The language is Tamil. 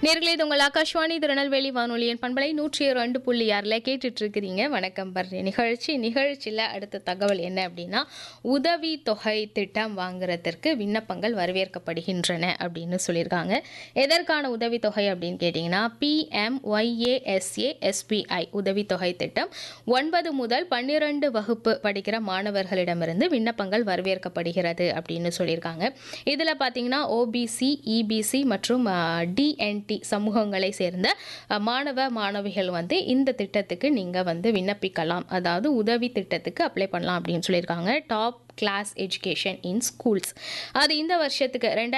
நேர்களே இது உங்கள் ஆகாஷ்வாணி திருநெல்வேலி வானொலியின் பண்பலை நூற்றி ரெண்டு புள்ளி ஆறில் கேட்டுட்டு இருக்கிறீங்க வணக்கம் பர்றி நிகழ்ச்சி நிகழ்ச்சியில் அடுத்த தகவல் என்ன அப்படின்னா உதவி தொகை திட்டம் வாங்குறதற்கு விண்ணப்பங்கள் வரவேற்கப்படுகின்றன அப்படின்னு சொல்லியிருக்காங்க எதற்கான உதவி தொகை அப்படின்னு கேட்டிங்கன்னா பிஎம்ஒய்ஏஎஸ்ஏ எஸ்பிஐ உதவி தொகை திட்டம் ஒன்பது முதல் பன்னிரண்டு வகுப்பு படிக்கிற மாணவர்களிடமிருந்து விண்ணப்பங்கள் வரவேற்கப்படுகிறது அப்படின்னு சொல்லியிருக்காங்க இதில் பார்த்தீங்கன்னா ஓபிசி இபிசி மற்றும் டிஎன்டி சமூகங்களை சேர்ந்த அஹ், மாணவ மாணவிகள் வந்து இந்த திட்டத்துக்கு நீங்கள் வந்து விண்ணப்பிக்கலாம் அதாவது உதவி திட்டத்துக்கு அப்ளை பண்ணலாம் அப்படின்னு சொல்லியிருக்காங்க top class education in schools அது இந்த வருஷத்துக்கு ரெண்டாயிரத்தி